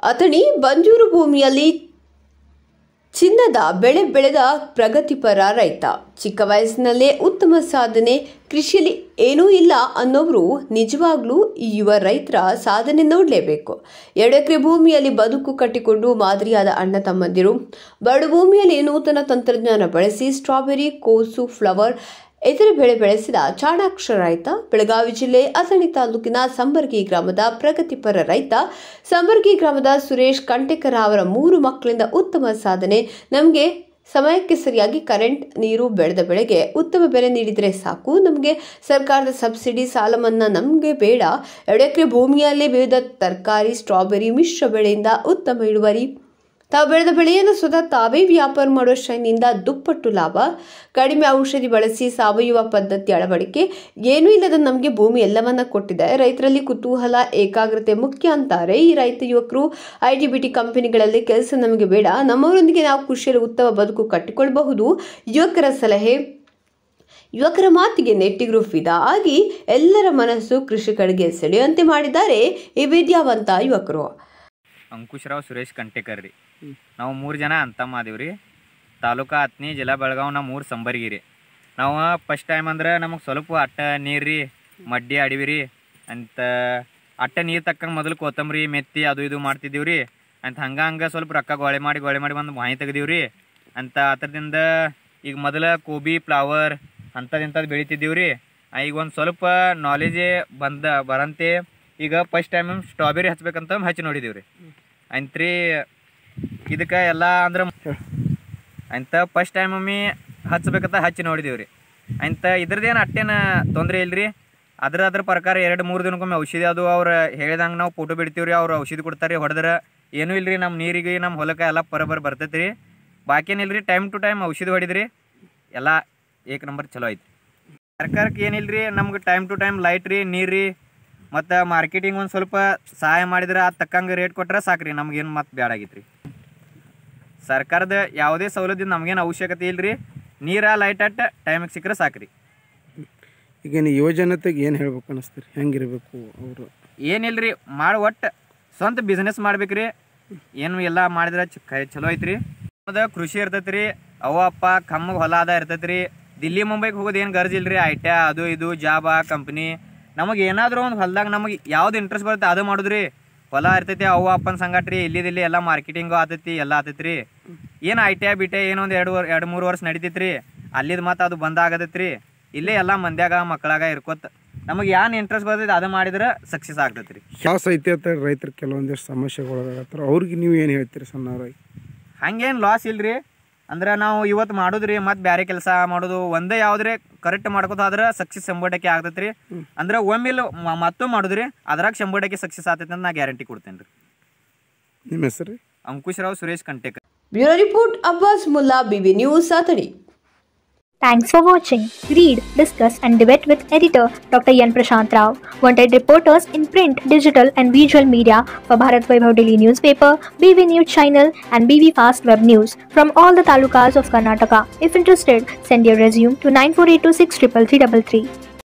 ಅಥಣಿ ಬಂಜೂರು ಭೂಮಿಯಲ್ಲಿ ಚಿನ್ನದ ಬೆಳೆ ಬೆಳೆದ ಪ್ರಗತಿಪರ ರೈತ ಚಿಕ್ಕ ವಯಸ್ಸಿನಲ್ಲೇ ಉತ್ತಮ ಸಾಧನೆ ಕೃಷಿಯಲ್ಲಿ ಏನೂ ಇಲ್ಲ ಅನ್ನೋರು ನಿಜವಾಗ್ಲೂ ಈ ಯುವ ರೈತರ ಸಾಧನೆ ನೋಡಲೇಬೇಕು ಎರಡು ಎಕರೆ ಭೂಮಿಯಲ್ಲಿ ಬದುಕು ಕಟ್ಟಿಕೊಂಡು ಮಾದರಿಯಾದ ಅಣ್ಣ ತಮ್ಮಂದಿರು ಬರಡು ಭೂಮಿಯಲ್ಲಿ ನೂತನ ತಂತ್ರಜ್ಞಾನ ಬಳಸಿ ಸ್ಟ್ರಾಬೆರಿ ಕೋಸು ಫ್ಲವರ್ ಇತರ ಬೆಳೆ ಬೆಳೆಸಿದ ಚಾಣಾಕ್ಷ ರೈತ ಬೆಳಗಾವಿ ಜಿಲ್ಲೆ ಅಥಣಿ ತಾಲೂಕಿನ ಸಂಬರ್ಗಿ ಗ್ರಾಮದ ಪ್ರಗತಿಪರ ರೈತ ಸಂಬರ್ಗಿ ಗ್ರಾಮದ ಸುರೇಶ್ ಕಂಟೆಕರ ಅವರ ಮೂರು ಮಕ್ಕಳಿಂದ ಉತ್ತಮ ಸಾಧನೆ ನಮಗೆ ಸಮಯಕ್ಕೆ ಸರಿಯಾಗಿ ಕರೆಂಟ್ ನೀರು ಬೆಳೆದ ಬೆಳೆಗೆ ಉತ್ತಮ ಬೆಲೆ ನೀಡಿದರೆ ಸಾಕು ನಮಗೆ ಸರ್ಕಾರದ ಸಬ್ಸಿಡಿ ಸಾಲ ಮನ್ನಾ ನಮಗೆ ಬೇಡ ಎರಡು ಎಕರೆ ಭೂಮಿಯಲ್ಲೇ ವಿವಿಧ ತರಕಾರಿ ಸ್ಟ್ರಾಬೆರಿ ಮಿಶ್ರ ಬೆಳೆಯಿಂದ ಉತ್ತಮ ಇಳುವರಿ ತಾವು ಬೆಳೆದ ಬೆಳೆಯನ್ನು ಸ್ವತಃ ತಾವೇ ವ್ಯಾಪಾರ ಮಾಡುವ ಶ್ರೇಣಿಯಿಂದ ದುಪ್ಪಟ್ಟು ಲಾಭ ಕಡಿಮೆ ಔಷಧಿ ಬಳಸಿ ಸಾವಯವ ಪದ್ಧತಿ ಅಳವಡಿಕೆ ಏನೂ ಇಲ್ಲದ ನಮಗೆ ಭೂಮಿ ಎಲ್ಲವನ್ನ ಕೊಟ್ಟಿದೆ ರೈತರಲ್ಲಿ ಕುತೂಹಲ ಏಕಾಗ್ರತೆ ಮುಖ್ಯ ಅಂತಾರೆ ಈ ರೈತ ಯುವಕರು ಐ ಟಿ ಬಿ ಟಿ ಕಂಪನಿಗಳಲ್ಲಿ ಕೆಲಸ ನಮಗೆ ಬೇಡ ನಮ್ಮವರೊಂದಿಗೆ ನಾವು ಖುಷಿಯಲ್ಲಿ ಉತ್ತಮ ಬದುಕು ಕಟ್ಟಿಕೊಳ್ಳಬಹುದು ಯುವಕರ ಸಲಹೆ ಯುವಕರ ಮಾತಿಗೆ ನೆಟ್ಟಿಗರು ಫಿದಾ ಆಗಿ ಎಲ್ಲರ ಮನಸ್ಸು ಕೃಷಿ ಕಡೆಗೆ ಸೆಳೆಯುವಂತೆ ಮಾಡಿದ್ದಾರೆ ಈ ವಿದ್ಯಾವಂತ ಯುವಕರು ಅಂಕುಶ್ರಾವ್ ಸುರೇಶ್ ಕಂಟೇಕರ್ ರೀ ನಾವು ಮೂರು ಜನ ಅಂತಮ್ಮ ಅದೀವಿ ರೀ ತಾಲೂಕಾ ಹತ್ನಿ ಜಿಲ್ಲಾ ಬೆಳಗಾವ್ ನಾವು ಮೂರು ಸಂಬರ್ಗಿ ರೀ ನಾವು ಫಸ್ಟ್ ಟೈಮ್ ಅಂದ್ರೆ ನಮಗೆ ಸ್ವಲ್ಪ ಅಟ್ಟ ನೀರು ರೀ ಮಡ್ಡಿ ಅಡಿವಿ ರೀ ಅಂತ ಅಟ್ಟ ನೀರು ತಕ್ಕಂಗೆ ಮೊದಲು ಕೊತ್ತಂಬರಿ ಮೆತ್ತಿ ಅದು ಇದು ಮಾಡ್ತಿದ್ದೀವಿ ರೀ ಅಂತ ಹಂಗೆ ಹಂಗೆ ಸ್ವಲ್ಪ ರೊಕ್ಕ ಗೊಳೆ ಮಾಡಿ ಗೊಳೆ ಮಾಡಿ ಬಂದು ಮಾಯಿ ತೆಗ್ದೀವಿ ರೀ ಅಂತ ಅದರಿಂದ ಈಗ ಮೊದಲ ಕೋಬಿ ಫ್ಲವರ್ ಅಂಥದ್ದು ಇಂಥದ್ದು ಬೆಳಿತಿದ್ದೀವಿ ರೀ ಈಗ ಒಂದು ಸ್ವಲ್ಪ ನಾಲೇಜೇ ಬಂದ ಬರಂತೆ ಈಗ ಫಸ್ಟ್ ಟೈಮ್ ಸ್ಟ್ರಾಬೆರಿ ಹಚ್ಬೇಕಂತ ಹಚ್ಚಿ ನೋಡಿದೀವಿ ರೀ ಅಂತ್ರಿ ಇದಕ್ಕೆ ಎಲ್ಲ ಅಂದ್ರೆ ಅಂತ ಫಸ್ಟ್ ಟೈಮ್ ಒಮ್ಮೆ ಹಚ್ಬೇಕಂತ ಹಚ್ಚಿ ನೋಡಿದೀವಿ ರೀ ಅಂತ ಇದ್ರದ್ದೇನು ಅಟ್ಟೇನ ತೊಂದರೆ ಇಲ್ರಿ ಅದ್ರ ಅದ್ರ ಪ್ರಕಾರ ಎರಡು ಮೂರು ದಿನಕ್ಕೊಮ್ಮೆ ಔಷಧಿ ಅದು ಅವ್ರು ಹೇಳಿದಂಗೆ ನಾವು ಫೋಟೋ ಬಿಡ್ತೀವಿ ರೀ ಅವ್ರು ಔಷಧಿ ಕೊಡ್ತಾರೆ ಹೊಡೆದ್ರೆ ಏನೂ ಇಲ್ರಿ ನಮ್ಮ ನೀರಿಗೆ ನಮ್ಮ ಹೊಲಕ್ಕೆ ಎಲ್ಲ ಬರೋಬ್ಬರ ಬರ್ತೈತೆ ರೀ ಬಾಕೇನಿಲ್ರಿ ಟೈಮ್ ಟು ಟೈಮ್ ಔಷಧಿ ಹೊಡಿದ್ರಿ ಎಲ್ಲ ಏಕ್ ನಂಬರ್ ಚಲೋ ಐತಿ ಸರ್ಕಾರಕ್ಕೆ ಏನಿಲ್ರಿ ನಮ್ಗೆ ಟೈಮ್ ಟು ಟೈಮ್ ಲೈಟ್ ರೀ ನೀರು ರೀ ಮತ್ತು ಮಾರ್ಕೆಟಿಂಗ್ ಒಂದು ಸ್ವಲ್ಪ ಸಹಾಯ ಮಾಡಿದ್ರೆ ಅದು ತಕ್ಕಂಗೆ ರೇಟ್ ಕೊಟ್ರೆ ಸಾಕ್ರಿ ನಮ್ಗೇನು ಮತ್ತೆ ಬ್ಯಾಡಾಗಿತ್ತು ರೀ ಸರ್ಕಾರದ ಯಾವುದೇ ಸೌಲಭ್ಯದ ನಮಗೇನು ಅವಶ್ಯಕತೆ ಇಲ್ರಿ ನೀರ ಲೈಟ್ ಅಟ್ ಟೈಮಿಗೆ ಸಿಕ್ಕರೆ ಸಾಕ್ರಿ ಈಗೇನು ಯುವಜನತೆಗೆ ಏನು ಹೇಳ್ಬೇಕು ಅನಿಸ್ತೀರಿ ಹೆಂಗಿರಬೇಕು ಅವರು ಏನಿಲ್ರಿ ಮಾಡಿ ಒಟ್ಟು ಸ್ವಂತ ಬಿಸ್ನೆಸ್ ಮಾಡ್ಬೇಕ್ರಿ ಏನು ಎಲ್ಲ ಮಾಡಿದ್ರೆ ಚ- ಕೈ ಚಲೋ ಐತ್ರಿ ಅದ ಕೃಷಿ ಇರ್ತೈತಿ ರೀ ಅವ್ವ ಅಪ್ಪ ಕಮ್ಮಗೆ ಹೊಲ ಅದ ಇರ್ತೈತಿ ರೀ ದಿಲ್ಲಿ ಮುಂಬೈಗೆ ಹೋಗೋದು ಏನು ಗರ್ಜ್ ಇಲ್ರಿ ಐ ಟಿ ಅದು ಇದು ಜಾಬ ಕಂಪ್ನಿ ನಮಗೆ ಏನಾದರೂ ಒಂದು ಹೊಲ್ದಾಗ ನಮಗೆ ಯಾವ್ದು ಇಂಟ್ರೆಸ್ಟ್ ಬರುತ್ತೆ ಅದು ಮಾಡುದ್ರಿ ಹೊಲ ಇರ್ತೈತಿ ಅವ್ವ ಅಪ್ಪನ ಸಂಗಟ ರೀ ಇಲ್ಲಿದಿಲ್ಲಿ ಎಲ್ಲ ಮಾರ್ಕೆಟಿಂಗು ಆತೈತಿ ಎಲ್ಲ ಆತೈತಿ ರೀ ಏನು I T I B T I ಏನೊಂದು ಎರಡು ವರ್ ಎರಡು ಮೂರು ವರ್ಷ ನಡೀತೈತಿ ರೀ ಅಲ್ಲಿದ್ ಮತ್ತೆ ಅದು ಬಂದ್ ಆಗತೈತಿ ರೀ ಇಲ್ಲೇ ಎಲ್ಲ ಮಂದ್ಯಾಗ ಮಕ್ಕಳಾಗ ಇರ್ಕೋತ ನಮಗೆ ಏನು ಇಂಟ್ರೆಸ್ಟ್ ಬರ್ತೈತಿ ಅದು ಮಾಡಿದ್ರೆ ಸಕ್ಸಸ್ ಆಗ್ತೈತಿ ರೀ ಯಾವ ಐತಿ ಅಂತ ರೈತರು ಕೆಲವೊಂದಿಷ್ಟು ಸಮಸ್ಯೆಗೊಳಗಾಗತ್ತಾರ ಅವ್ರಿಗೆ ನೀವು ಏನು ಹೇಳ್ತೀರಿ ಸಣ್ಣವ್ರಾಗಿ ಹಂಗೇನು ಲಾಸ್ ಇಲ್ರಿ ಅಂದ್ರೆ ನಾವು ಇವತ್ತು ಮಾಡೋದ್ರಿ ಮತ್ತೆ ಬೇರೆ ಕೆಲಸ ಮಾಡೋದು ಒಂದೇ ಯಾವ್ದ್ರೆ ಕರೆಕ್ಟ್ ಮಾಡ್ಕೋತ ಆದ್ರೆ ಸಕ್ಸಸ್ ಶಂಬರ್ ಆಗ್ತೈತಿ ರೀ ಅಂದ್ರೆ ಒಮ್ಮೆಲೆ ಮತ್ತೂ ಮಾಡುದ್ರಿ ಅದ್ರಾಗ ಶಂಬರ್ ಟಕ್ಕೆ ಸಕ್ಸಸ್ ಆಗ್ತೈತಿ ಅಂತ ನಾ ಗ್ಯಾರಂಟಿ ಕೊಡ್ತೇನೆ ರೀ ನಿಮ್ಮ ಹೆಸರು Ankush Rao Suresh Kantekar bureau report Abbas Mulla BB news Athani Thanks for watching. Read, discuss, and debate with editor Dr. Yan Prashant Rao. Wanted reporters in print, digital, and visual media for Bharat Vaibhav Daily Newspaper, BV News Channel, and BV Fast Web News from all the talukas of Karnataka. If interested, send your resume to 9482633333.